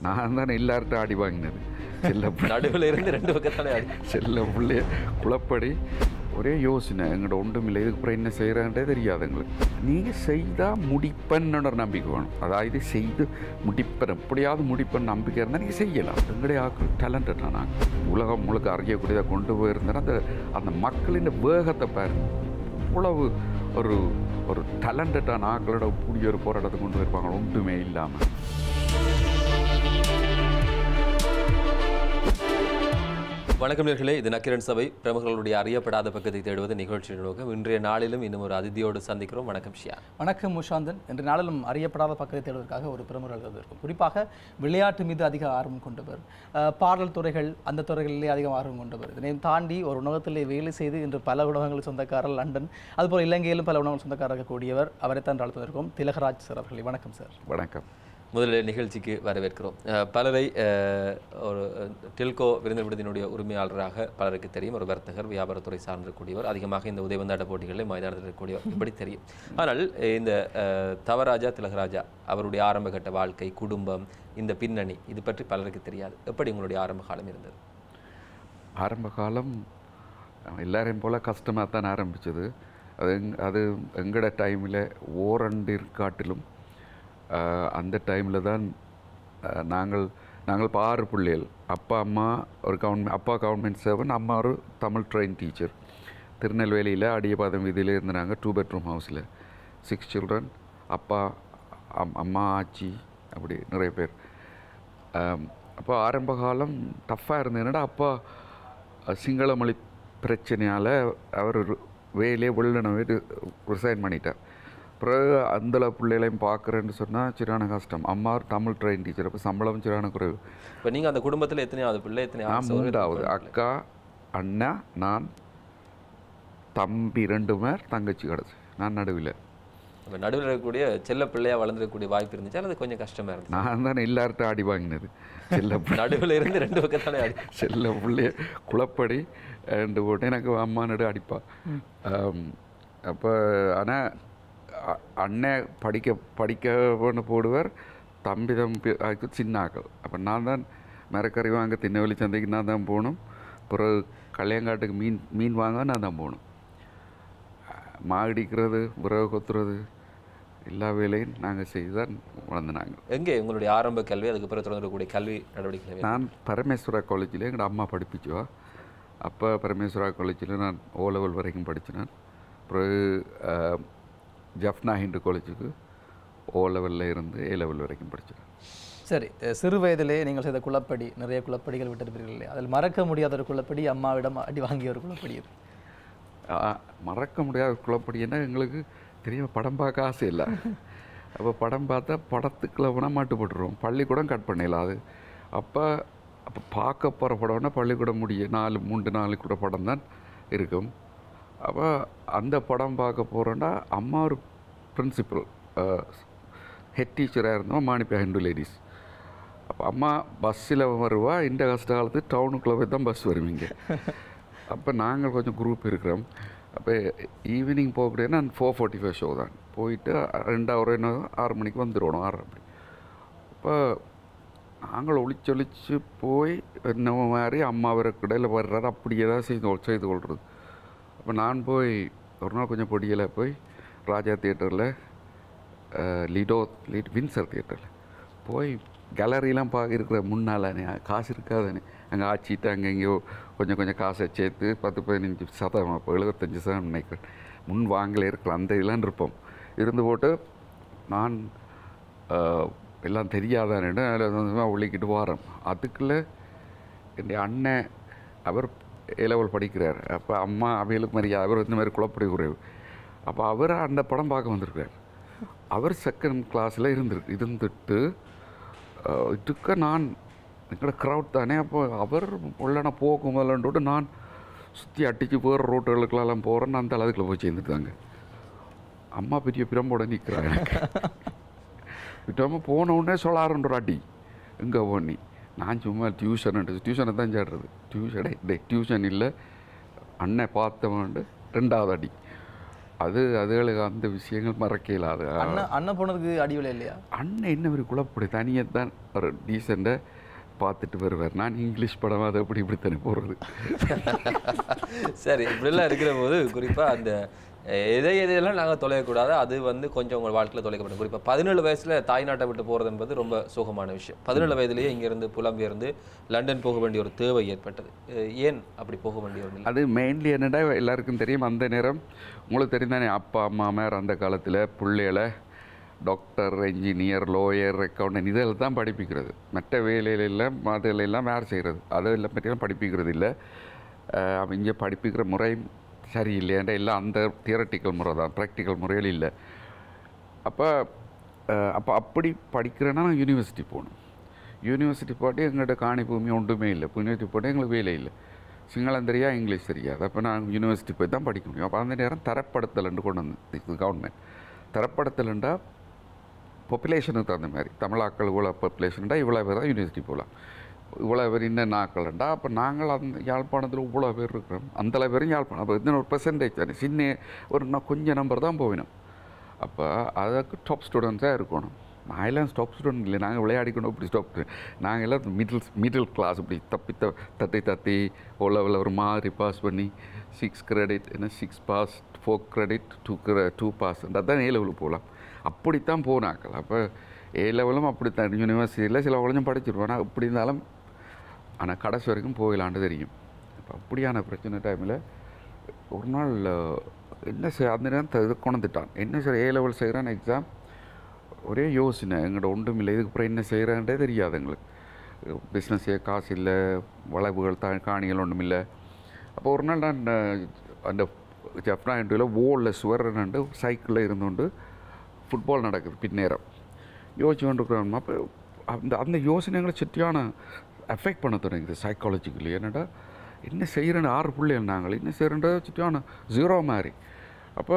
நான் தானே எல்லார்ட்டும் ஆடி வாங்கினது செல்ல பிள்ளை நடுவில் இருந்து ரெண்டு பக்கத்தாலே அடி செல்ல பிள்ளைய குழப்படி ஒரே யோசனை எங்கள்கிட்ட ஒன்றும் இல்லை இதுக்கு அப்புறம் என்ன செய்கிறான்றே தெரியாது எங்களுக்கு நீங்கள் செய்தால் முடிப்பேன்னு ஒரு நம்பிக்கை வேணும் அதாவது செய்து முடிப்பேன் எப்படியாவது முடிப்பேன் நம்பிக்கை இருந்தால் நீங்கள் செய்யலாம் எங்களுடைய ஆக்கள் டேலண்டட் நாங்கள் உலகம் முழுக்க அறியக்கூடியதை கொண்டு போயிருந்தேன்னா அந்த அந்த மக்களின் வேகத்தை பாருங்க இவ்வளவு ஒரு ஒரு டேலண்டடான ஆக்களோட கூடிய ஒரு போராட்டத்தை கொண்டு போயிருப்பாங்க ஒன்றுமே இல்லாமல் வணக்கம் நேர்களே இது நக்கிரன் சபை பிரமுகர்களுடைய அறியப்படாத பக்கத்தை தேடுவது நிகழ்ச்சியின் நோக்கம் இன்றைய நாளிலும் இன்னும் ஒரு அதிதியோடு சந்திக்கிறோம் வணக்கம் ஷியா வணக்கம் முஷாந்தன் இன்று நாளிலும் அறியப்படாத பக்கத்தை தேடுவதற்காக ஒரு பிரமுகர் இருக்கும் குறிப்பாக விளையாட்டு மீது அதிக ஆர்வம் கொண்டவர் அஹ், பாடல் துறைகள் அந்த துறைகளிலே அதிகம் ஆர்வம் கொண்டவர் இதனையும் தாண்டி ஒரு உணவகத்திலே வேலை செய்து இன்று பல உணவகங்கள் சொந்தக்காரர் லண்டன் அதுபோல் இலங்கையிலும் பல உணவகங்கள் சொந்தக்காரர் இருக்கக்கூடியவர் அவரை தான் அழைத்திருக்கும் திலகராஜ் சார் அவர்களே வணக்கம் சார் வணக்கம் முதலில் நிகழ்ச்சிக்கு வரவேற்கிறோம் அஹ், பலரை அஹ், ஒரு அஹ், டெல்கோ விருந்தினர் விடுதியினுடைய உரிமையாளராக பலருக்கு தெரியும் ஒரு வர்த்தகர் வியாபாரத்துறை சார்ந்திருக்கக்கூடியவர் அதிகமாக இந்த உதயவந்தாட்ட போட்டிகளில் மைதானத்தில் இருக்கக்கூடியவர் இப்படி தெரியும் ஆனால் இந்த அஹ், தவராஜா திலகராஜா அவருடைய ஆரம்ப கட்ட வாழ்க்கை குடும்பம் இந்த பின்னணி இது பற்றி பலருக்கு தெரியாது எப்படி உங்களுடைய ஆரம்ப காலம் இருந்தது ஆரம்ப காலம் எல்லாரையும் போல் கஷ்டமாக தான் ஆரம்பிச்சது அது எங்- அது எங்கட டைமில் ஓரண்டிற் காட்டிலும் ஆஹ், அந்த டைமில் தான் ஆஹ், நாங்கள் நாங்கள் இப்போ ஆறு பிள்ளைகள் அப்பா அம்மா ஒரு கவர்மெண்ட் அப்பா கவர்மெண்ட் சர்வன் அம்மா ஒரு தமிழ் ட்ரெயின் டீச்சர் திருநெல்வேலியில் அடியபாதம் வீதியில் இருந்தாங்க டூ பெட்ரூம் ஹவுஸில் சிக்ஸ் சில்ட்ரன் அப்பா அம் அம்மா ஆச்சி அப்படி நிறைய பேர் ஆம், அப்போ ஆரம்ப காலம் டஃப்பாக இருந்தது என்னடா அப்பா அஹ், சிங்கள மொழி பிரச்சனையால் அவர் ஒரு வேலையே வெளிலனவே ரிசைன் பண்ணிட்டார் பிறகு அந்த பிள்ளைகளையும் பார்க்குறேன்னு சொன்னால் சரியான கஷ்டம் அம்மா ஒரு தமிழ் ட்ரெயின் டீச்சர் அப்போ சம்பளம் சரியான குறைவு இப்போ நீங்கள் அந்த குடும்பத்தில் எத்தனையாவது பிள்ளை எத்தனை நான் மூன்றாவது அக்கா அண்ணா நான் தம்பி ரெண்டு பேர் தங்கச்சி கிடச்சி நான் நடுவில் இப்போ நடுவில் இருக்கக்கூடிய செல்ல பிள்ளையா வளர்ந்துருக்கக்கூடிய வாய்ப்பு இருந்துச்சு அது கொஞ்சம் கஷ்டமா இருந்துச்சு நான் தானே எல்லார்ட்டும் ஆடி வாங்கினது செல்ல பிள்ளை நடுவில் இருந்து ரெண்டு பக்கத்தாலே அடி செல்ல பிள்ளைய குளப்படி ரெண்டு போட்டு எனக்கு அம்மா நடு அடிப்பா அப்போ ஆனால் அண்ணன் படிக்க படிக்க ஒன்று போடுவார் தம்பி தம்பி அதுக்கு சின்ன ஆக்கள் அப்போ நான் தான் மரக்கறி வாங்க திண்ணவெளி சந்தைக்கு நான் தான் போகணும் பிறகு கல்யாங்காட்டுக்கு மீன் மீன் வாங்க நான் தான் போகணும் மாடிக்கிறது விறகு கொத்துறது எல்லா வேலையும் நாங்கள் செய்து தான் வளர்ந்து நாங்கள் எங்கே உங்களுடைய ஆரம்ப கல்வி அதுக்கு பிறகு தொடங்கக்கூடிய கல்வி நடவடிக்கைகள் நான் பரமேஸ்வரா காலேஜில் எங்கள் அம்மா படிப்பிச்சுவா அப்போ பரமேஸ்வரா காலேஜில் நான் ஓ லெவல் வரைக்கும் படித்தேன் பிறகு அஹ், ஜஃப்னா ஹிந்து காலேஜுக்கு ஓ லெவலில் இருந்து ஏ லெவல் வரைக்கும் படித்தேன் சரி அஹ், சிறு வயதிலே நீங்கள் செய்த குளப்படி நிறைய குளப்படிகள் விட்டிருப்பீர்கள் இல்லையா அதில் மறக்க முடியாத ஒரு குளப்படி அம்மாவிடம் அடி வாங்கிய ஒரு குளப்படி இது மறக்க முடியாத குழப்படின்னா எங்களுக்கு தெரியும் படம் பார்க்க ஆசை இல்லை அப்போ படம் பார்த்தா படத்துக்குள்ள வேணால் மாட்டு போட்டுருவோம் பள்ளிக்கூடம் கட் பண்ணிடலாம் அது அப்போ அப்போ பார்க்க போகிற படம்னா பள்ளிக்கூடம் முடியும் நாலு மூன்று நாலு கூட படம் தான் இருக்கும் அப்போ அந்த படம் பார்க்க போகிறோன்னா அம்மா ஒரு பிரின்சிபல் ஹெட் டீச்சராக இருந்தோம் மாணிப்பா ஹிந்து லேடிஸ் அப்போ அம்மா பஸ்ஸில் வருவா இந்த கஷ்ட காலத்து டவுனுக்குள்ளே போய் தான் பஸ் வருவீங்க அப்போ நாங்கள் கொஞ்சம் குரூப் இருக்கிறோம் அப்போ ஈவினிங் போகக்கூடிய நான் ஃபோர் ஃபார்ட்டி ஃபைவ் ஷோ தான் போயிட்டு ரெண்டாவது என்ன ஆறு மணிக்கு வந்துடணும் ஆறு அப்படி அப்போ நாங்கள் ஒளிச்சு ஒளிச்சு போய் என்ன மாதிரி அம்மா வர கடையில் வர்றாரு அப்படியே தான் செய்து செய்து கொள்வது அப்போ நான் போய் ஒரு நாள் கொஞ்சம் பொடியில் போய் ராஜா தியேட்டரில் லிடோ லிட் வின்சர் தியேட்டரில் போய் கேலரிலாம் பார்க்க இருக்கிற முன்னாலே காசு இருக்காதானே அங்கே ஆச்சிட்டு அங்கே எங்கேயோ கொஞ்சம் கொஞ்சம் காசை சேர்த்து பத்து பதினஞ்சு சதம் அப்போ எழுபத்தஞ்சு சதம் நினைக்கிறேன் முன் வாங்கல இருக்கிற அந்த இதெல்லாம் இருப்போம் இருந்து போட்டு நான் ஆஹ், எல்லாம் தெரியாதானு அதில் ஒழிக்கிட்டு வாரோம் அதுக்குள்ளே என் அண்ணன் அவர் ஏ லெவல் படிக்கிறார் அப்போ அம்மா அவைகளுக்கு மாதிரி அவர் இந்த மாதிரி குழப்படி குறைவு அப்போ அவர் அந்த படம் பார்க்க வந்திருக்கார் அவர் செகண்ட் கிளாஸில் இருந்திருக்கு இருந்துட்டு அஹ், இதுக்க நான் எங்களோட க்ரௌட் தானே அப்போ அவர் உள்ளன போகும் முதலன்ட்டு நான் சுற்றி அடித்து போகிற ரோட்டுகளுக்கெல்லாம் போகிறேன்னு அந்த அளவுக்குள்ள போய் சேர்ந்துட்டாங்க அம்மா பெரிய பிரம்போட நிற்கிறாங்க எனக்கு விட்டாமல் போன உடனே சொல்லாருன்ற ஒரு அடி எங்கே போனி நான் சும்மா டியூஷன் டியூஷனை தான் சேடுறது டியூஷனே டே டியூஷன் இல்லை அண்ணன் பார்த்தவன்ட்டு ரெண்டாவது அடி அது அதுகளுக்கு அந்த விஷயங்கள் மறக்க இயலாது அண்ணன் அண்ணன் போனதுக்கு அடிவிலை இல்லையா அண்ணன் என்ன ஒரு குழப்படி தனியாக தான் ஒரு டீசெண்டாக பார்த்துட்டு வருவார் நான் இங்கிலீஷ் படம் அதை அப்படி இப்படி தானே போகிறது சரி இப்படிலாம் இருக்கிற போது குறிப்பா அந்த அஹ், எதை எதையெல்லாம் நாங்கள் தொலையக்கூடாது அது வந்து கொஞ்சம் உங்கள் வாழ்க்கையில் தொலைக்கப்படும் குறிப்பாக பதினேழு வயசுல தாய்நாட்டை விட்டு போகிறது என்பது ரொம்ப சோகமான விஷயம் பதினேழு வயதிலேயே இங்கிருந்து புலம்பெயர்ந்து லண்டன் போக வேண்டிய ஒரு தேவை ஏற்பட்டது அஹ், ஏன் அப்படி போக வேண்டிய ஒரு நிலை அது மெயின்லி என்னடா எல்லாருக்கும் தெரியும் அந்த நேரம் உங்களுக்கு தெரிந்தானே அப்பா அம்மா மேர் அந்த காலத்தில் பிள்ளைகளை டாக்டர் என்ஜினியர் லோயர் அக்கௌண்டன்ட் இதில் தான் படிப்பிக்கிறது மற்ற வேலையிலெல்லாம் அதிலெல்லாம் வேறு செய்கிறது அதெல்லாம் பற்றியெல்லாம் படிப்பிக்கிறது இல்லை இங்கே படிப்பிக்கிற முறை சரியில்லைன்ற எல்லாம் அந்த தியரட்டிக்கல் முறை தான் ப்ராக்டிக்கல் முறையில் இல்லை அப்போ அப்போ அப்படி படிக்கிறேன்னா நான் யூனிவர்சிட்டி போகணும் யூனிவர்சிட்டி போட்டு எங்கள்கிட்ட காணி பூமி ஒன்றுமே இல்லை யூனிவர்சிட்டி போட்டு எங்களுக்கு வேலை இல்லை சிங்களம் தெரியா இங்கிலீஷ் தெரியாது அப்போ நான் யூனிவர்சிட்டி போய் தான் படிக்க முடியும் அப்போ அந்த நேரம் தரப்படுத்தலன்னு கொண்டு வந்து இது கவர்மெண்ட் தரப்படுத்தலண்டா பாப்புலேஷனுக்கு தகுந்த மாதிரி தமிழாக்கள் இவ்வளோ பாப்புலேஷன்டா இவ்வளோ பேர் தான் யூனிவர்சிட்டி போகலாம் இவ்வளோ பேர் இன்னும் நாக்கள்ண்டா அப்போ நாங்கள் அந்த யாழ்ப்பாணத்தில் இவ்வளோ பேர் இருக்கிறோம் அந்த பேரும் யாழ்ப்பாணம் அப்போ இன்னும் ஒரு பெர்சன்டேஜ் தானே சின்ன ஒரு நான் கொஞ்சம் நம்பர் தான் போவினோம் அப்போ அதுக்கு டாப் ஸ்டூடெண்ட்ஸாக இருக்கணும் நான் எல்லாம் டாப் ஸ்டூடெண்ட் இல்லை நாங்கள் விளையாடிக்கணும் இப்படி ஸ்டாப் நாங்கள் எல்லாம் மிடில் மிடில் கிளாஸ் இப்படி தப்பி த தத்தி தத்தி ஓ லெவலில் ஒரு மாதிரி பாஸ் பண்ணி சிக்ஸ் கிரெடிட் என்ன six pass four credit two two pass அதான் ஏ லெவலுக்கு போகலாம் அப்படித்தான் போனாக்கள் அப்போ ஏ லெவலும் அப்படித்தான் யூனிவர்சிட்டியில் சில கொஞ்சம் படிச்சிருப்போம் ஆனால் இப்படி இருந்தாலும் ஆனால் கடைசி வரைக்கும் போயிடலான்னு தெரியும் இப்போ அப்படியான பிரச்சனை டைமில் ஒரு நாள் அஹ், என்ன செய் அந்த நேரம் த- இது கொண்டுட்டான் என்ன சார் ஏ லெவல் செய்கிறேன் எக்ஸாம் ஒரே யோசனை எங்கள்கிட்ட ஒன்றும் இல்லை இதுக்கு அப்புறம் என்ன செய்கிறேன்டே தெரியாது எங்களுக்கு பிஸ்னஸ் காசு இல்லை வளைவுகள் தா காணிகள் ஒன்றும் இல்லை அப்போ ஒரு நாள் நான் அஹ், அந்த ஜப்னா இன்டர்வியூவில் ஓலில் சுவர் நண்டு சைக்கிளில் இருந்துകൊണ്ട് ஃபுட்பால் நடக்குது பின்னேரம் யோசிச்சு கொண்டிருக்கிறோம் அப்போ அந்த அந்த யோசனைகளை சுற்றியான அஃபெக்ட் பண்ண தொடங்குது சைக்காலஜிக்கலி என்னடா என்ன செய்கிறேன்னு ஆறு பிள்ளைகள் நாங்கள் என்ன செய்கிறேன்டா சுற்றியான ஜீரோ மாதிரி அப்போ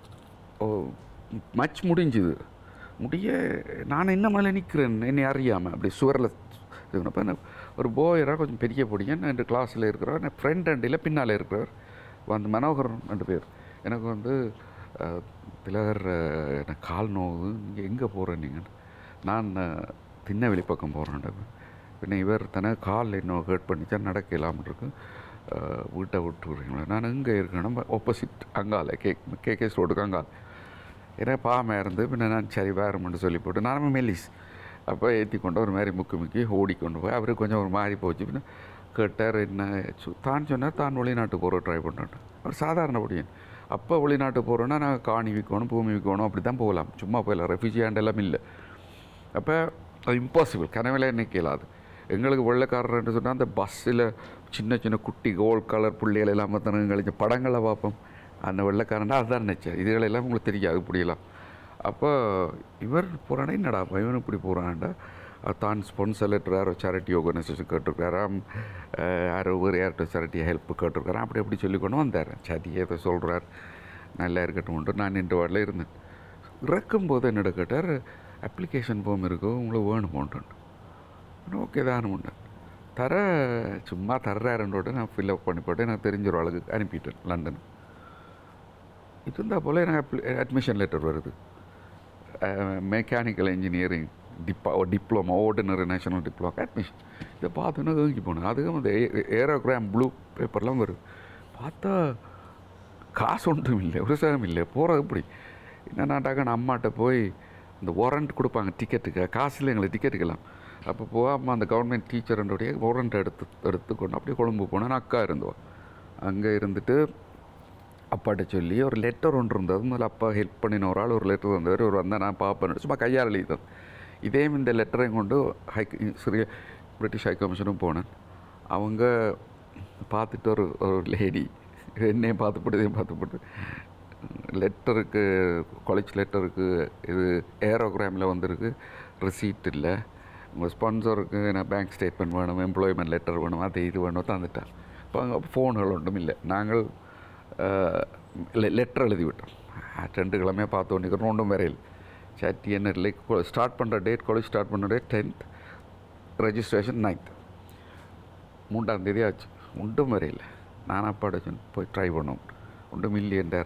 மச் முடிஞ்சுது முடிய நான் என்ன மேலே நிற்கிறேன் என்னை அறியாமல் அப்படி சுவரில் அப்போ என்ன ஒரு போயராக கொஞ்சம் பெரிய பொடியன் ரெண்டு கிளாஸில் இருக்கிறவர் என் ஃப்ரெண்ட் அண்டியில் பின்னால் இருக்கிறவர் வந்து மனோகரன் ரெண்டு பேர் எனக்கு வந்து அஹ், திலகர் அஹ், எனக்கு கால் நோவு நீங்கள் எங்கே போகிறேன் நீங்கள் நான் அஹ், திண்ணவெளி பக்கம் போகிறேன் பின்ன இவர் தானே கால் இன்னும் ஹர்ட் பண்ணிச்சா நடக்க இல்லாமல் இருக்கு அஹ், வீட்டை விட்டு விடுறீங்களா நான் எங்கே இருக்கேன்னா ஆப்போசிட் அங்கால கே கேகேஸ் ரோடுக்கு அங்கால ஏன்னா பாமை இருந்து பின்ன நான் சரி வேறுமென்று சொல்லி போட்டு நானும் மெல்லிஸ் அப்போ ஏற்றி கொண்டு ஒரு மாதிரி முக்கி முக்கி ஓடிக்கொண்டு போய் அவருக்கு கொஞ்சம் ஒரு மாதிரி போச்சு பின்ன கேட்டார் என்ன சு- தான் சொன்னார் தான் வெளிநாட்டு போகிற ட்ரை பண்ணுறேன் ஒரு சாதாரண படியன் அப்போ வெளிநாட்டு போகிறோன்னா நாங்கள் காணி விற்கணும் பூமி விற்கணும் அப்படி தான் போகலாம் சும்மா போயிடலாம் ரெஃப்யூஜி எல்லாம் இல்லை அப்போ அது இம்பாசிபிள் கனவில என்ன கேளாது எங்களுக்கு வெள்ளைக்காரர்னு சொன்னால் அந்த பஸ்ஸில் சின்ன சின்ன குட்டி கோல்ட் கலர் புள்ளிகள் எல்லாம் பார்த்தா கழிச்ச படங்களை பார்ப்போம் அந்த வெள்ளைக்காரன்டா அதுதான் நினச்சேன் இதுகளெல்லாம் உங்களுக்கு தெரியாது இப்படியெல்லாம் அப்போ இவர் போகிறானே என்னடா அப்ப இவன் இப்படி போகிறான்டா தான் ஸ்பான்சர் லெட்டர் யாரோ சேரிட்டி ஆர்கனைசேஷன் கேட்டிருக்காராம் அஹ் யாரோ ஒரு யார்கிட்ட சேரிட்டி ஹெல்ப் கேட்டிருக்காராம் அப்படி அப்படி சொல்லி கொண்டு வந்தார் சரி ஏதோ சொல்கிறார் நல்லா இருக்கட்டும் நான் நின்று வார்டில் இருந்தேன் இறக்கும்போது என்னோட கேட்டார் அப்ளிகேஷன் ஃபார்ம் இருக்கோ உங்களுக்கு வேணுமோன்ட்டு ஓகே தான் உண்டு தர சும்மா தர்றாருன்றோட நான் ஃபில்அப் பண்ணி போட்டு எனக்கு தெரிஞ்ச ஒரு ஆளுக்கு அனுப்பிட்டேன் லண்டன் இது இருந்தால் போல் எனக்கு அட்மிஷன் லெட்டர் வருது மெக்கானிக்கல் இன்ஜினியரிங் டிப்பா diploma ordinary national diploma admission இதை பார்த்தோன்னா ஏங்கி போனேன் அதுவும் அந்த ஏரோகிராம் ப்ளூ பேப்பர்லாம் வருது பார்த்தா காசு ஒன்றும் இல்லை ஒரு சேகம் இல்லை போகிறது இப்படி என்னன்னாட்டாக்க நான் அம்மாட்ட போய் இந்த வாரண்ட் கொடுப்பாங்க டிக்கெட்டுக்கு காசு இல்லை எங்களுக்கு டிக்கெட்டுக்கெல்லாம் அப்போ போகாமல் அந்த கவர்மெண்ட் டீச்சருடைய வாரண்ட் எடுத்து எடுத்துக்கொண்டு அப்படியே கொழும்பு போனேன் அக்கா இருந்தோம் அங்கே இருந்துட்டு அப்பாட்ட சொல்லி ஒரு லெட்டர் ஒன்று இருந்தது முதல்ல அப்பா ஹெல்ப் பண்ணின ஒரு ஆள் ஒரு லெட்டர் வந்தவர் ஒரு வந்தால் நான் பார்ப்பேன் சும்மா கையால் எழுதிதான் இதே இந்த லெட்டரையும் கொண்டு ஹை சிறிய பிரிட்டிஷ் ஹை கமிஷனும் போனேன் அவங்க பார்த்துட்டு ஒரு ஒரு லேடி என்னையும் பார்த்துப்பட்டு இதையும் பார்த்துப்பட்டு லெட்டருக்கு காலேஜ் லெட்டருக்கு இது ஏரோகிராமில் வந்திருக்கு ரிசீட் இல்லை உங்கள் ஸ்பான்சருக்கு நான் பேங்க் ஸ்டேட்மெண்ட் வேணும் எம்ப்ளாய்மெண்ட் லெட்டர் வேணும் அது இது வேணும் தந்துட்டார் இப்போ அங்கே ஃபோன்கள் ஒன்றும் இல்லை நாங்கள் லெட்டர் எழுதி விட்டோம் ரெண்டு கிழமையாக பார்த்து ஒன்றுக்கிறோம் ஒன்றும் வரையில் சட்டி என்ன லைக் ஸ்டார்ட் பண்ணுற டேட் காலேஜ் ஸ்டார்ட் பண்ணுற டேட் டென்த் ரெஜிஸ்ட்ரேஷன் நைன்த் மூன்றாம் தேதி ஆச்சு ஒன்றும் வரையில் நான் அப்பாட சொன்னேன் போய் ட்ரை பண்ணோம் ஒன்றும் இல்லையன்றார்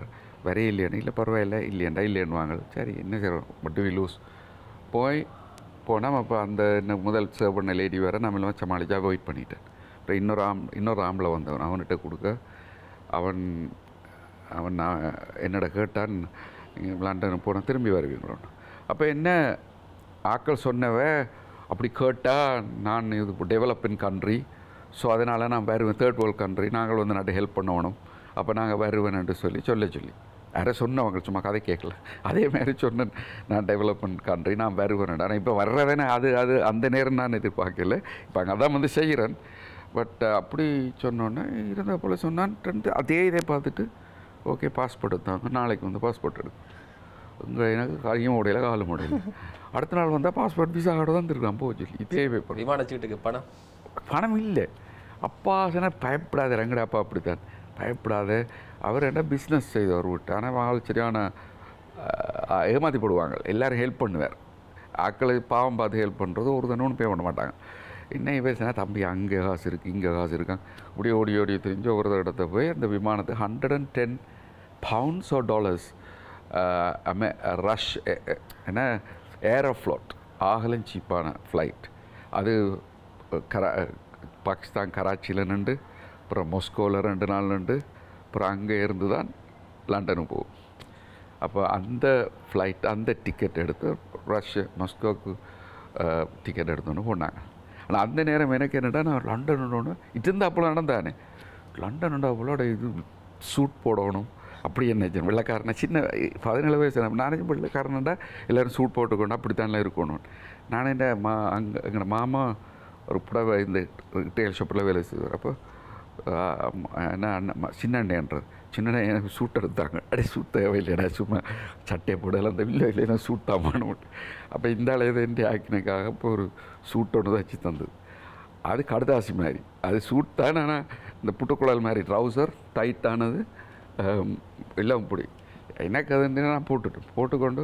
வரைய இல்லையானு இல்லை பரவாயில்ல இல்லையாண்டா இல்லையானுவாங்க சரி என்ன செய்கிறோம் பட் வி லூஸ் போய் போனால் அப்போ அந்த என்ன முதல் சேவ் பண்ண லேடி வேறு நம்ம எல்லாம் சமாளிச்சா வெயிட் பண்ணிட்டேன் அப்புறம் இன்னொரு ஆம் இன்னொரு ஆம்பளை வந்தவன் அவன்கிட்ட கொடுக்க அவன் அவன் நான் என்னோட கேட்டான் நீங்கள் லண்டன் போனால் திரும்பி வருவீங்களோன்னு அப்போ என்ன ஆக்கள் சொன்னவ அப்படி கேட்டால் நான் இது டெவலப்பிங் கண்ட்ரி ஸோ அதனால் நான் வருவேன் தேர்ட் வேர்ல்ட் கண்ட்ரி நாங்கள் வந்து நாட்டு ஹெல்ப் பண்ணணும் அப்போ நாங்கள் வருவேன்ட்டு சொல்லி சொல்ல சொல்லி யாரை சொன்னவங்க சும்மா கதை கேட்கல அதே மாதிரி சொன்னேன் நான் டெவலப்மெண்ட் கண்ட்ரி நான் வருவேன் ஆனால் இப்போ வர்றவேனே அது அது அந்த நேரம் நான் எதிர்பார்க்கல இப்போ அங்கே தான் வந்து செய்கிறேன் பட் அப்படி சொன்னோன்னே இருந்த போல் சொன்னான்ட்டு அதே இதை பார்த்துட்டு ஓகே பாஸ்போர்ட் எடுத்தாங்க நாளைக்கு வந்து பாஸ்போர்ட் எடு உங்கள் எனக்கு கையும் முடியல காலும் முடியல அடுத்த நாள் வந்தால் பாஸ்போர்ட் விசா கார்டு தான் திருக்கலாம் போச்சு இதே பேப்பர் விமான சீட்டுக்கு பணம் பணம் இல்லை அப்பா சொன்னால் பயப்படாத ரங்கட அப்பா அப்படித்தான் பயப்படாத அவர் என்ன பிஸ்னஸ் செய்தவர் விட்டு ஆனால் ஆள் சரியான ஆஹ், ஏமாத்தி போடுவாங்க எல்லாரும் ஹெல்ப் பண்ணுவார் ஆக்களை பாவம் பார்த்து ஹெல்ப் பண்ணுறது ஒரு தண்ணு பே பண்ண மாட்டாங்க இன்னும் பேசினா தம்பி அங்கே காசு இருக்குது இங்கே காசு இருக்கான் இப்படி ஓடி ஓடி தெரிஞ்சு ஒரு இடத்த போய் அந்த விமானத்தை hundred and ten pounds or dollars அமே ரஷ் என்ன ஏரோஃப்ளோட் ஆகலும் சீப்பான ஃப்ளைட் அது கரா பாகிஸ்தான் கராச்சியில் நின்று அப்புறம் மொஸ்கோவில் ரெண்டு நாள் நின்று அப்புறம் அங்கே இருந்து தான் லண்டனுக்கு போகும் அப்போ அந்த ஃப்ளைட் அந்த டிக்கெட் எடுத்து ரஷ்ய மஸ்கோவுக்கு டிக்கெட் எடுத்தோன்னு போனாங்க ஆனால் அந்த நேரம் எனக்கு என்னடா நான் லண்டன் ஒன்று இருந்தாப்புல நடந்தானே லண்டன் அவளோட இது சூட் போடணும் அப்படி என்ன நினைச்சேன் வெள்ளைக்காரனை சின்ன பதினேழு வயசு நானே வெள்ளைக்காரனடா எல்லோரும் சூட் போட்டுக்கணும் அப்படித்தானே இருக்கணும் நான் என்ன மா அங்கே எங்களோட மாமா ஒரு புடவை இந்த ரிட்டைல் ஷாப்பில் வேலை செய்வார் அப்போ என்ன அண்ணன் ம- சின்ன அண்ணன்றது சின்ன அண்ணன் எனக்கு சூட் எடுத்தாங்க அடே சூட் தேவையில்லைடா சும்மா சட்டையை போடலாம் அந்த இல்லை இல்லைன்னா சூட் தாமான்னு அப்போ இந்த ஆள் எதை எந்த ஆக்கினக்காக இப்போ ஒரு சூட் ஒன்று வச்சு தந்தது அது கடுதாசி மாதிரி அது சூட் தான் ஆனால் இந்த புட்டுக்குழல் மாதிரி ட்ரௌசர் டைட்டானது எல்லாம் இப்படி எனக்கு அது வந்து நான் போட்டுட்டேன் போட்டுக்கொண்டு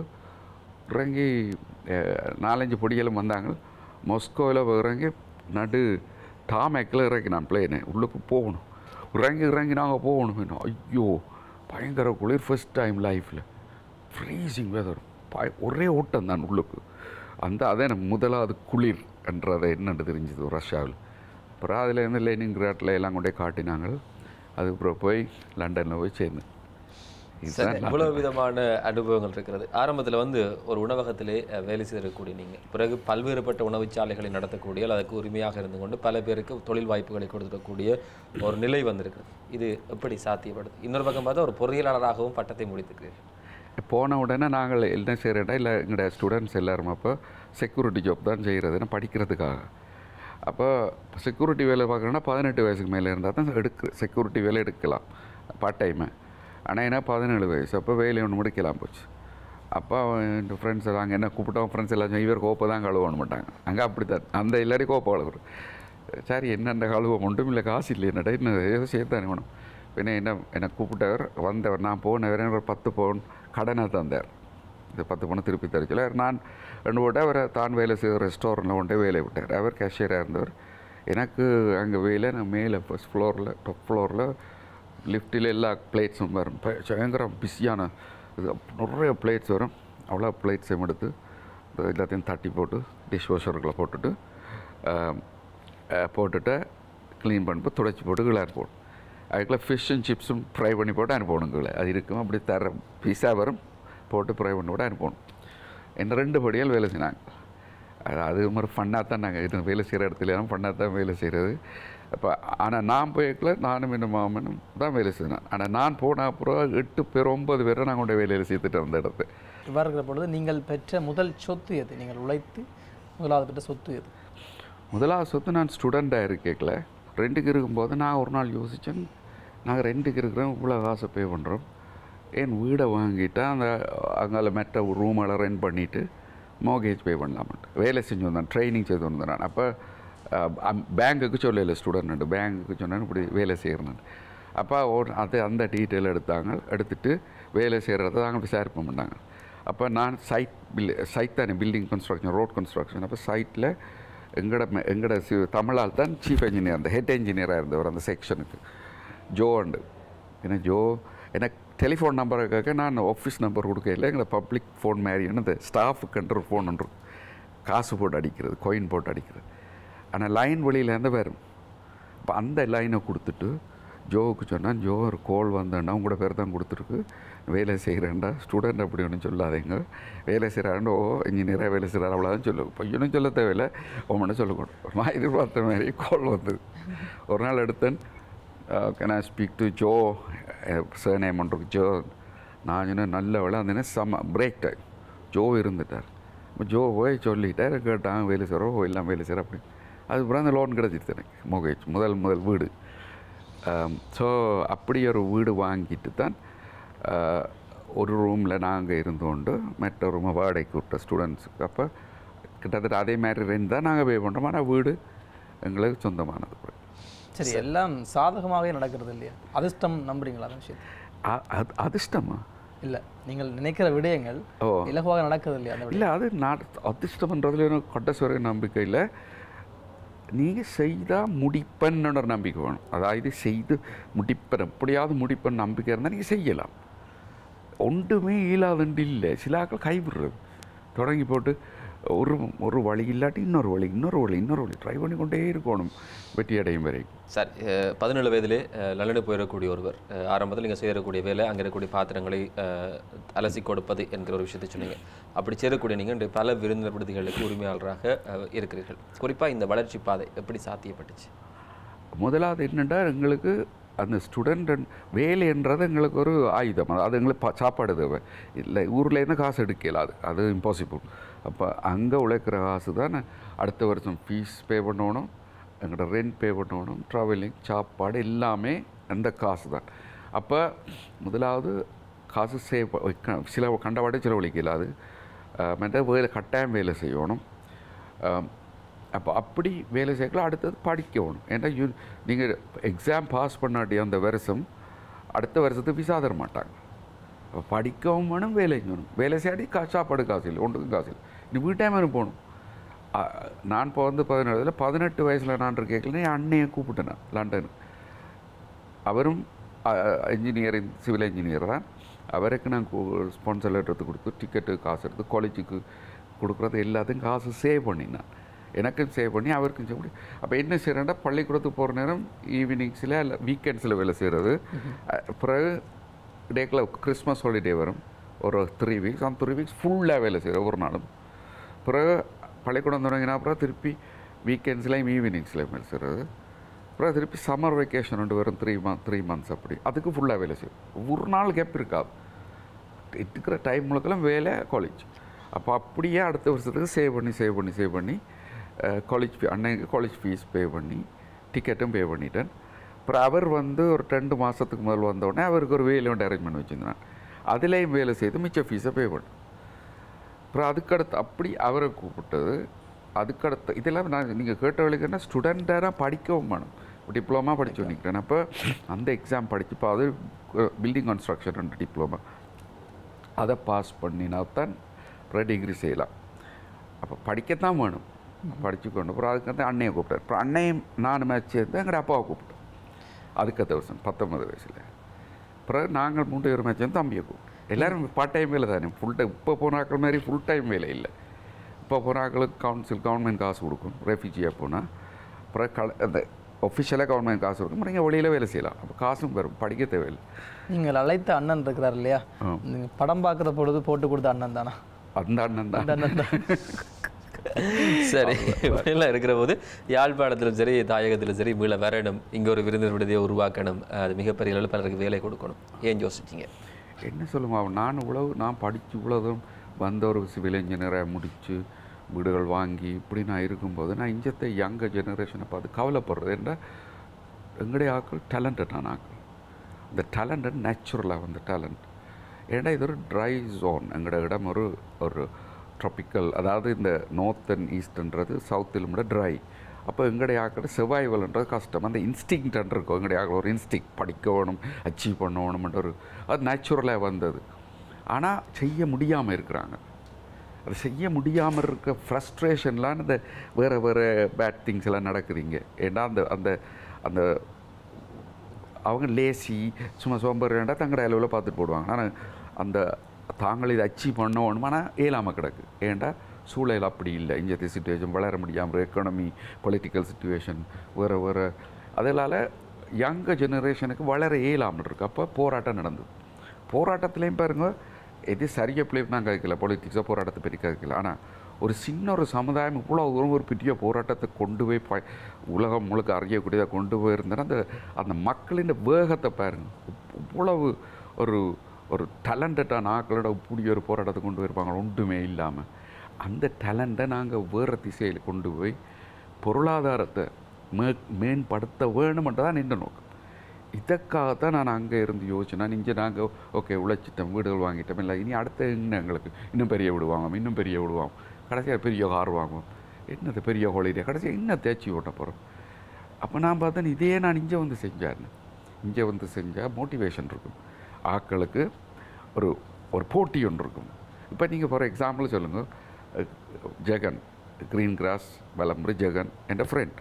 இறங்கி அஹ், நாலஞ்சு பொடிகளும் வந்தாங்க மொஸ்கோவில் இறங்கி நடு டாமேக்கில் இறங்கி நான் பிளேனு உள்ளுக்கு போகணும் இறங்கி இறங்கி நாங்கள் போகணும் இன்னும் ஐயோ பயங்கர குளிர் ஃபர்ஸ்ட் டைம் லைஃப்பில் ஃப்ரீசிங் வெதர் பய ஒரே ஓட்டம் தான் உள்ளுக்கு அந்த அதே எனக்கு முதலாவது குளிர் என்றதை என்னென்று தெரிஞ்சது ரஷ்யாவில் அப்புறம் அதில் இருந்து லைனிங் கிராட்டில் எல்லாம் கொண்டே காட்டினாங்க அதுக்கப்புறம் போய் லண்டனில் போய் சேர்ந்தேன் சரி இதுதான் இவ்வளவு விதமான அனுபவங்கள் இருக்கிறது ஆரம்பத்தில் வந்து ஒரு உணவகத்திலே அஹ், வேலை செய்திருக்கக்கூடிய நீங்கள் பிறகு பல்வேறுபட்ட உணவுச்சாலைகளை நடத்தக்கூடிய அல்லது அதுக்கு உரிமையாக இருந்து கொண்டு பல பேருக்கு தொழில் வாய்ப்புகளை கொடுத்துடக்கூடிய ஒரு நிலை வந்திருக்கிறது இது எப்படி சாத்தியப்படுது இன்னொரு பக்கம் பார்த்தா ஒரு பொறியியலாளராகவும் பட்டத்தை முடித்திருக்கிறீர்கள் போன உடனே நாங்கள் என்ன செய்கிறோன்னா இல்லை எங்களோட ஸ்டூடெண்ட்ஸ் எல்லாரும் அப்போ செக்யூரிட்டி ஜாப் தான் செய்கிறதுன்னு படிக்கிறதுக்காக அப்போ செக்யூரிட்டி வேலை பார்க்குறோன்னா பதினெட்டு வயசுக்கு மேலே இருந்தால் தான் எடுக்க செக்யூரிட்டி வேலை எடுக்கலாம் பார்ட் டைமு ஆனால் என்ன பதினேழு வயசு அப்போ வேலை ஒன்று முடிக்கலாம் போச்சு அப்போ என் ஃப்ரெண்ட்ஸ் எல்லாம் அங்கே என்ன கூப்பிட்டோம் ஃப்ரெண்ட்ஸ் எல்லாம் சொன்னாங்க, இவர் கோப்பை தான் கழுவணும் மாட்டாங்க அங்கே அப்படி தான் அந்த எல்லாரையும் கோப்பை கழுவுறது சரி என்னென்ன கழுவ ஒன்றும் இல்லை காசு இல்லை என்னடா என்ன ஏதோ சேர்த்தானே வேணும் பின்ன என்ன என்னை கூப்பிட்டவர் வந்தவர் நான் போனவர் எனக்கு ஒரு பத்து பவுன் கடனை தந்தார் இந்த பத்து பணம் திருப்பி தரச்சில நான் ரெண்டு போட்டு அவரை தான் வேலை செய்த ரெஸ்டாரண்ட்டில் கொண்டே வேலையை விட்டார் அவர் கேஷியராக இருந்தவர் எனக்கு அங்கே வேலை நான் மேலே ஃபஸ்ட் ஃப்ளோரில் டாப் ஃப்ளோரில் லிஃப்ட்டில் எல்லா பிளேட்ஸும் வரும் ப- பயங்கரம் பிஸியான இது நிறைய பிளேட்ஸ் வரும் அவ்வளோ பிளேட்ஸையும் எடுத்து இது எல்லாத்தையும் தட்டி போட்டு டிஷ் வாஷருக்குள்ளே போட்டுட்டு ஆம், அஹ், போட்டுட்டு க்ளீன் பண்ணிட்டு துடைச்சி போட்டு கிளார் போடும் அதுக்குள்ள ஃபிஷ்ஷும் சிப்ஸும் ஃப்ரை பண்ணி போட்டு அனுப்பணும் கீழே அது இருக்கும் அப்படி தர பீஸா வரும் போட்டு ஃப்ரை பண்ணி போட்டு அனுப்பணும் என்ன ரெண்டு படியால் வேலை செய்னாங்க அது அது மாதிரி ஃபன்னாக தான் நாங்கள் இது வேலை செய்கிற இடத்துல எல்லாம் ஃபன்னாக தான் வேலை செய்கிறது அப்போ ஆனால் நான் போய்க்கல நானும் என்ன மாமனும் தான் வேலை செய்தேன் ஆனால் நான் போன அப்புறம் எட்டு பேர் ஒன்பது பேரை நான் கொண்டு வேலையில் சேர்த்துட்டு அந்த இடத்து இவ்வாறு இருக்கிற பொழுது நீங்கள் பெற்ற முதல் சொத்து எது நீங்கள் உழைத்து முதலாவது பெற்ற சொத்து எது முதலாவது சொத்து நான் ஸ்டூடெண்ட்டாக இருக்கேக்கல ரெண்டுக்கு இருக்கும்போது நான் ஒரு நாள் யோசித்தேன் நாங்கள் ரெண்டுக்கு இருக்கிறோம் இவ்வளோ காசை பே பண்ணுறோம் என் வீடை வாங்கிட்டு அந்த அங்கால மெட்ட ரூமெல்லாம் ரெண்ட் பண்ணிவிட்டு மோகேஜ் பே பண்ணலாமான்ட்டு வேலை செஞ்சு வந்தேன் ட்ரைனிங் செய்து வந்தேன் நான் அப்போ பேங்க்குக்கு சொல்லலை ஸ்டூடெண்ட் பேங்க்குக்கு சொன்னேன் இப்படி வேலை செய்கிறேன் அப்போ ஒரு அது அந்த டீட்டெயில் எடுத்தாங்க எடுத்துட்டு வேலை செய்கிறத நாங்கள் விசாரிப்போம் பண்ணாங்க அப்போ நான் சைட் பில் சைட் தானே பில்டிங் கன்ஸ்ட்ரக்ஷன் ரோட் கன்ஸ்ட்ரக்ஷன் அப்போ சைட்டில் எங்கட மெ- எங்கட சி தமிழால் தான் சீஃப் இன்ஜினியர் அந்த ஹெட் இன்ஜினியராக இருந்தவர் அந்த செக்ஷனுக்கு ஜோ உண்டு ஏன்னா ஜோ எனக்கு டெலிஃபோன் நம்பரை கேட்க நான் ஆஃபீஸ் நம்பர் கொடுக்கல எங்களை பப்ளிக் ஃபோன் மாதிரியான இந்த ஸ்டாஃபுக்குன்ற ஒரு ஃபோன் ஒன்று இருக்கும். காசு போட்டு அடிக்கிறது கோயின் போட்டு அடிக்கிறது ஆனால் லைன் வழியிலேருந்து வரும் அப்போ அந்த லைனை கொடுத்துட்டு ஜோவுக்கு சொன்னால் ஜோ ஒரு கோல் வந்தேன்னா உங்களோட பேர் தான் கொடுத்துருக்கு வேலை செய்கிறேன்டா ஸ்டூடெண்ட் அப்படி ஒன்றும் சொல்லாதீங்க வேலை செய்கிறாண்டோ ஓ இன்ஜினியராக வேலை செய்கிறார் அவ்வளோதான் சொல்லு பையனும் சொல்ல தேவையில்லை உமனை சொல்லக்கூடாது நான் எதிர்பார்த்த மாதிரி கோல் வந்தது ஒரு நாள் எடுத்தேன் can I speak to Joe sir name ஒன்று ஜோ நான் சொன்னேன் நல்ல வேலை அந்த செம்ம பிரேக் டைம் ஜோ இருந்துட்டார் அப்ப ஜோ போய் சொல்லிட்டார் கேட்டான் வேலை செய்கிறோம் ஓ எல்லாம் வேலை செய்கிறோம் அப்படி அதுக்கப்புறம் அந்த லோன் கிடச்சிருச்சு எனக்கு மொகேஜ் முதல் முதல் வீடு ஸோ அப்படி ஒரு வீடு வாங்கிட்டு தான் ஆஹ், ஒரு ரூமில் நாங்கள் இருந்தோண்டு மற்ற ரூமை வாடகைக்கு விட்ட ஸ்டூடெண்ட்ஸுக்கு அப்போ கிட்டத்தட்ட அதே மாதிரி ரெண்ட் தான் நாங்கள் பே பண்ணுறோம் ஆனால் வீடு எங்களுக்கு சொந்தமானது சரி எல்லாம் சாதகமாகவே நடக்கிறது இல்லையா அதிர்ஷ்டம் நம்புறீங்களா அந்த விஷயத்தை அ- அது அதிர்ஷ்டமா இல்லை நீங்கள் நினைக்கிற விடயங்கள் ஓ இலகுவாக நடக்கிறது இல்லையா அந்த விடயம் இல்லை அது நான் அதிர்ஷ்டம்ன்றதுல எனக்கு கொட்டஸ்வர நம்பிக்கை இல்லை நீங்கள் செய்தால் முடிப்பேன்னு ஒரு நம்பிக்கை வேணும் அதாவது செய்து முடிப்பேன் எப்படியாவது முடிப்பேன் நம்பிக்கை இருந்தால் நீங்கள் செய்யலாம் ஒன்றுமே இயலாதுண்டு இல்லை சில ஆட்கள் கைவிடுறது தொடங்கி போட்டு ஒரு ஒரு வழி இல்லாட்டி இன்னொரு வழி இன்னொரு வழி இன்னொரு வழி ட்ரை பண்ணி கொண்டே இருக்கணும் வெற்றி அடையும் வரைக்கும் சரி அஹ், பதினேழு வயதிலே அஹ், லண்டனுக்கு போயிடக்கூடிய ஒருவர் அஹ், ஆரம்பத்தில் நீங்கள் செய்யக்கூடிய வேலை அங்கே இருக்கக்கூடிய பாத்திரங்களை அஹ், அலசி கொடுப்பது என்கிற ஒரு விஷயத்தை சொன்னீங்க அப்படி செய்யக்கூடிய நீங்கள் இன்று பல விருந்தினர் விடுதிகளுக்கு உரிமையாளராக அஹ், இருக்கிறீர்கள் குறிப்பாக இந்த வளர்ச்சி பாதை எப்படி சாத்தியப்பட்டுச்சு முதலாவது என்னென்னா எங்களுக்கு அந்த ஸ்டூடெண்ட் வேலைன்றது எங்களுக்கு ஒரு ஆயுதம் அது எங்களுக்கு பா- சாப்பாடு தேவை இல்லை ஊர்லேருந்து காசு எடுக்கல அது அது இம்பாசிபிள் அப்போ அங்கே உழைக்கிற காசு தான் அடுத்த வருஷம் ஃபீஸ் பே பண்ணணும் எங்களோட ரெண்ட் பே பண்ணணும் ட்ராவலிங் சாப்பாடு எல்லாமே அந்த காசு தான் அப்போ முதலாவது காசு சேவ் சில கண்டவாடே செலவழிக்கல அது அஹ் மற்ற வேலை கட்டாயம் வேலை செய்யணும் அஹ் அப்போ அப்படி வேலை செய்யலாம் அடுத்தது படிக்கணும் ஏன்னா யூ நீங்கள் எக்ஸாம் பாஸ் பண்ணாட்டி அந்த வருஷம் அடுத்த வருஷத்துக்கு விசா தர மாட்டாங்க அப்போ படிக்கவும் வேணும் வேலை வேணும் வேலை செய்யாடி கா சாப்பாடு காசு இல்லை ஒன்றுக்கும் காசு இல்லை நீ வீட்டாம போகணும் அ, நான் இப்போ வந்து பதினேழுல பதினெட்டு வயசில் நான் இருக்கேன் என் அண்ணையை கூப்பிட்டேன் நான் லண்டனுக்கு அவரும் இன்ஜினியரிங் சிவில் இன்ஜினியர் தான் அவருக்கு நான் ஸ்பான்சர் எடுத்து கொடுத்து டிக்கெட்டு காசு எடுத்து காலேஜுக்கு கொடுக்குறது எல்லாத்தையும் காசு சேவ் பண்ணினேன் எனக்கும் சேவ் பண்ணி அவருக்கும் சேவ் பண்ணி அப்போ என்ன செய்கிறேன்னா பள்ளிக்கூடத்துக்கு போகிற நேரம் ஈவினிங்ஸில் இல்லை வீக்கெண்ட்ஸில் வேலை செய்கிறது பிறகு டேக்கில் கிறிஸ்மஸ் ஹாலிடே வரும் ஒரு த்ரீ வீக்ஸ் அந்த த்ரீ வீக்ஸ் ஃபுல்லாக வேலை செய்கிறேன் ஒரு நாளும் பிறகு பள்ளிக்கூடம் தொடங்கினா அப்புறம் திருப்பி வீக்கெண்ட்ஸ்லேயும் ஈவினிங்ஸ்லேயும் வேலை செய்கிறது அப்புறம் திருப்பி சம்மர் வெக்கேஷன் ரெண்டு வரும் த்ரீ மந்த் த்ரீ மந்த்ஸ் அப்படி அதுக்கு ஃபுல்லாக வேலை செய்யும் ஒரு நாள் கேப் இருக்காது இருக்கிற டைம் முழுக்கெல்லாம் வேலை காலேஜ் அப்போ அப்படியே அடுத்த வருஷத்துக்கு சேவ் பண்ணி சேவ் பண்ணி சேவ் பண்ணி காலேஜ் ஃபீ அன்னைக்கு காலேஜ் ஃபீஸ் பே பண்ணி டிக்கெட்டும் பே பண்ணிட்டேன் அப்புறம் அவர் வந்து ஒரு ரெண்டு மாதத்துக்கு முதல் வந்த உடனே அவருக்கு ஒரு வேலை ஒன்று அரேஞ்ச் பண்ணி வச்சுருந்தேன் அதுலேயும் வேலை செய்து மிச்ச ஃபீஸை பே பண்ணேன் அப்புறம் அதுக்கடுத்து அப்படி அவரை கூப்பிட்டது அதுக்கடுத்து இதெல்லாம் நான் நீங்கள் கேட்ட வேலைக்குன்னா ஸ்டூடெண்ட்டாக படிக்கவும் வேணும் டிப்ளமா படிச்சு நிற்கிறேன் அப்போ அந்த எக்ஸாம் படிச்சு இப்போ அது பில்டிங் கன்ஸ்ட்ரக்ஷன் டிப்ளமா அதை பாஸ் பண்ணினா தான் அப்புறம் டிகிரி செய்யலாம் அப்போ படிக்கத்தான் வேணும் படிச்சுக்கொண்டு அப்புறம் அதுக்கு வந்து அண்ணையை கூப்பிட்டார் அப்புறம் அண்ணையும் நான் மேட்ச் சேர்ந்து எங்கள் அப்பாவை கூப்பிட்டோம் அதுக்கத்த வருஷம் பத்தொன்பது வயசில் அப்புறம் நாங்கள் மூன்று பேர் மேட்ச் வந்து தம்பியை கூப்பிட்டோம் எல்லாரும் பார்ட் டைம் வேலை தானே ஃபுல் டைம் இப்போ போனாக்கள் மாதிரி ஃபுல் டைம் வேலை இல்லை இப்போ போனாக்களுக்கு கவுன்சில் கவர்மெண்ட் காசு கொடுக்கும் ரெஃப்யூஜியாக போனால் அப்புறம் கல அந்த ஒஃபிஷியலாக கவர்மெண்ட் காசு கொடுக்கும் நீங்கள் வெளியில் வேலை செய்யலாம் அப்போ காசும் வரும் படிக்க தேவையில்லை நீங்கள் அழைத்த அண்ணன் இருக்கிறார் இல்லையா ஆ. நீங்கள் படம் பார்க்குற பொழுது போட்டு கொடுத்த அண்ணன் தானா அந்த அண்ணன் தான் அந்த அண்ணன் தான் சரி இப்படியெல்லாம் இருக்கிற போது யாழ்ப்பாணத்திலும் சரி தாயகத்திலும் சரி மீள வரணும் இங்கே ஒரு விருந்தினர் விடுதியை உருவாக்கணும் அது மிகப்பெரிய அளவில் பலருக்கு வேலை கொடுக்கணும் ஏன் யோசிச்சீங்க என்ன சொல்லுங்க அவன் நான் இவ்வளவு நான் படித்து இவ்வளோதும் வந்த ஒரு சிவில் இன்ஜினியராக முடித்து வீடுகள் வாங்கி இப்படி நான் இருக்கும்போது நான் இஞ்சத்தை யங்க ஜெனரேஷனை பார்த்து கவலைப்படுறது என்ன எங்களுடைய ஆட்கள் டேலண்டடான ஆட்கள் இந்த டேலண்டட் நேச்சுரலாக வந்த டேலண்ட் ஏன்னா இது ஒரு ட்ரை ஜோன் எங்களோட இடம் ஒரு ஒரு ட்ராபிக்கல் அதாவது இந்த நார்த் அண்ட் ஈஸ்ட்ன்றது சவுத்தில் விட ட்ரை அப்போ எங்களுடைய ஆக்கள் சர்வைவல்ன்றது கஷ்டம் அந்த இன்ஸ்டிங்ட் இருக்கும் எங்களுடைய ஆக்கள் ஒரு இன்ஸ்டிங் படிக்க வேணும் அச்சீவ் பண்ணணும்ன்ற ஒரு அது நேச்சுரலாக வந்தது ஆனால் செய்ய முடியாமல் இருக்கிறாங்க அது செய்ய முடியாமல் இருக்க ஃப்ரஸ்ட்ரேஷன்லாம் இந்த வேறு வேறு பேட் திங்ஸ் எல்லாம் நடக்குதுங்க ஏன்னா அந்த அந்த அந்த அவங்க லேசி சும்மா சோம்பேறிண்டா தங்கட அளவில் பார்த்துட்டு போடுவாங்க ஆனால் அந்த தாங்கள் இதை அச்சீவ் பண்ணணும் ஆனால் இயலாமல் கிடக்கு ஏன்டா சூழல் அப்படி இல்லை இந்திய சுச்சுவேஷன் வளர முடியாமல் எக்கானமி பொலிட்டிக்கல் சுச்சுவேஷன் வேறு வேறு அதனால் யங்க ஜெனரேஷனுக்கு வளர இயலாமல் இருக்கு அப்போ போராட்டம் நடந்தது போராட்டத்துலேயும் பாருங்க எது சரியாக பிள்ளை நான் கேட்கல பொலிட்டிக்ஸாக போராட்டத்தை பற்றி கேட்கல ஆனால் ஒரு சின்ன ஒரு சமுதாயம் இவ்வளோ தூரம் ஒரு பெரிய போராட்டத்தை கொண்டு போய் ப உலகம் முழுக்க அறியக்கூடியதாக கொண்டு போயிருந்தேன்னா அந்த அந்த மக்களின் வேகத்தை பாருங்க இவ்வளவு ஒரு ஒரு டேலண்டடான ஆக்களோட இப்படி ஒரு போராட்டத்தை கொண்டு போயிருப்பாங்க ஒன்றுமே இல்லாமல் அந்த டேலண்ட்டை நாங்கள் வேறு திசையில் கொண்டு போய் பொருளாதாரத்தை மே மேம்படுத்த வேணுமென்றதான் நின்ற நோக்கம் இதற்காகத்தான் நான் அங்கே இருந்து யோசிச்சேன் நான் இங்கே நாங்கள் ஓகே உழைச்சிட்டோம் வீடுகள் வாங்கிட்டோம் இல்லை இனி அடுத்த இன்னும் எங்களுக்கு இன்னும் பெரிய வீடு வாங்குவோம் இன்னும் பெரிய வீடு வாங்குவோம் கடைசியாக பெரிய கார் வாங்குவோம் என்னது பெரிய ஹாலிடே கடைசியாக இன்னும் தேய்ச்சி ஓட்ட போகிறோம் அப்போ நான் பார்த்தேன் இதே நான் இங்கே வந்து செஞ்சேன் இங்கே வந்து செஞ்சால் மோட்டிவேஷன் இருக்கும் ஆட்களுக்கு ஒரு ஒரு போட்டி ஒன்று இருக்கும் இப்போ நீங்கள் ஃபார் எக்ஸாம்பிள் சொல்லுங்கள் ஜெகன் க்ரீன் கிராஸ் வலம்புரி ஜெகன் என்ற ஃப்ரெண்ட்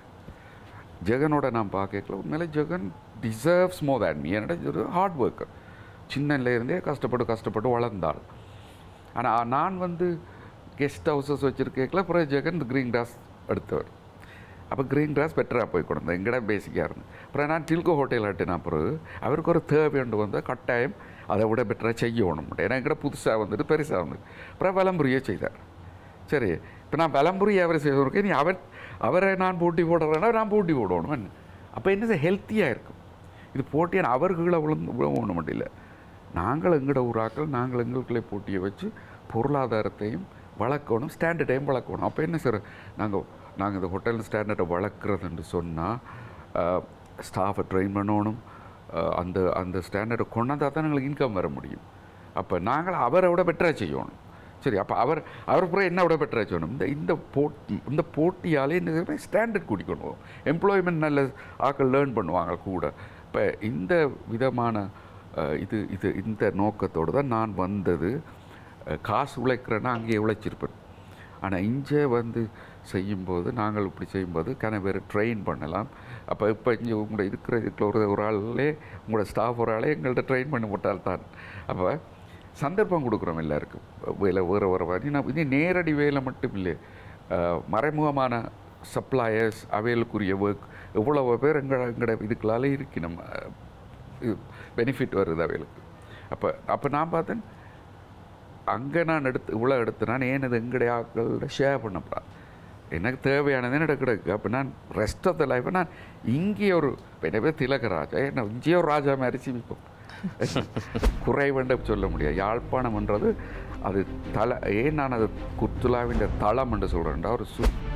ஜெகனோட நான் பார்க்கல உண்மையிலே Jagan deserves more than me என்னோட ஒரு ஹார்ட் ஒர்க்கர் சின்னலேருந்தே கஷ்டப்பட்டு கஷ்டப்பட்டு வளர்ந்தாள் ஆனால் நான் வந்து கெஸ்ட் ஹவுசஸ் வச்சுருக்கேக்கில் அப்புறம் ஜெகன் இந்த க்ரீன் கிராஸ் எடுத்தவர் அப்போ க்ரீன் கிராஸ் பெட்டராக போய் கொடுந்தேன் எங்கட பேசிக்காக இருந்து அப்புறம் நான் டில்கோ ஹோட்டல் ஆட்டின பிறகு அவருக்கு ஒரு தேவை ஒன்று வந்து கட்டாயம் அதை விட பெட்டராக செய்யணும் ஏன்னா எங்கட புதுசாக வந்துட்டு பெருசாக வந்து அப்புறம் விளம்புரியே செய்தார் சரி இப்போ நான் விளம்புரி அவரை செய்வதற்கு நீ அவர் அவரை நான் போட்டி போடுறேன்னா நான் போட்டி போடணும் என்ன அப்போ என்னது ஹெல்த்தியாக இருக்கும் இது போட்டியான அவர்களை விழுந்து விழவும் மட்டும் இல்லை நாங்கள் எங்களோட ஊராக்கள் நாங்கள் எங்களுக்குள்ளே போட்டியை வச்சு பொருளாதாரத்தையும் வளர்க்கணும் ஸ்டாண்டர்டையும் வளர்க்கணும் அப்போ என்ன சார் நாங்கள் நாங்கள் இந்த ஹோட்டல் ஸ்டாண்டர்டை வளர்க்குறதுன்னு சொன்னால் ஸ்டாஃபை ட்ரெயின் பண்ணணும் அஹ், அந்த அந்த ஸ்டாண்டர்டை கொண்டாந்தா தான் எங்களுக்கு இன்கம் வர முடியும் அப்போ நாங்கள் அவரை விட பெட்டராக செய்யணும் சரி அப்போ அவர் அவர் அப்புறம் என்ன விட பெட்டராக செய்யணும் இந்த இந்த போட்டி இந்த போட்டியாலே என்ன ஸ்டாண்டர்ட் கூட்டிக்கணும் எம்ப்ளாய்மெண்ட் நல்ல ஆக்கள் லேர்ன் பண்ணுவாங்க கூட இப்போ இந்த விதமான அஹ், இது இது இந்த நோக்கத்தோடு தான் நான் வந்தது அஹ், காசு உழைக்கிறேன்னா அங்கேயே உழைச்சிருப்பேன் ஆனால் இங்கே வந்து செய்யும்போது நாங்கள் இப்படி செய்யும்போது கன பேர் ட்ரெயின் பண்ணலாம் அப்போ இப்போ இங்கே உங்களோட இருக்கிற இருக்கிற ஒரு ஒரு ஆளே உங்களோட ஸ்டாஃப் ஒரு ஆளே எங்கள்கிட்ட ட்ரெயின் பண்ணி விட்டால் தான் அப்போ சந்தர்ப்பம் கொடுக்குறோம் எல்லாருக்கும் வேலை வேறு வேறு மாதிரி நான் இது நேரடி வேலை மட்டும் இல்லை அஹ், மறைமுகமான சப்ளையர்ஸ் அவைகளுக்குரிய ஒர்க் எவ்வளோ பேர் எங்களோட எங்களோட இதுக்களால் இருக்கு நம்ம இது பெனிஃபிட் வருது அவைகளுக்கு அப்போ அப்போ நான் பார்த்தேன் அங்கே நான் எடுத்து இவ்வளோ எடுத்து நான் ஏன் இது எங்களுடைய ஆட்களோட ஷேர் பண்ணப்படா எனக்கு தேவையானது என்னோட கிடக்கு அப்போ நான் ரெஸ்ட் ஆஃப் த லைஃப்பை நான் இங்கே ஒரு எனவே திலகராஜா என்ன இங்கே ஒரு ராஜா மாதிரி சிவிப்போம் குறைவென்று சொல்ல முடியாது யாழ்ப்பாணம்ன்றது அது தலை ஏன் நான் அது குத்துலாவின் தளம் என்று சொல்கிறேன்டா ஒரு சு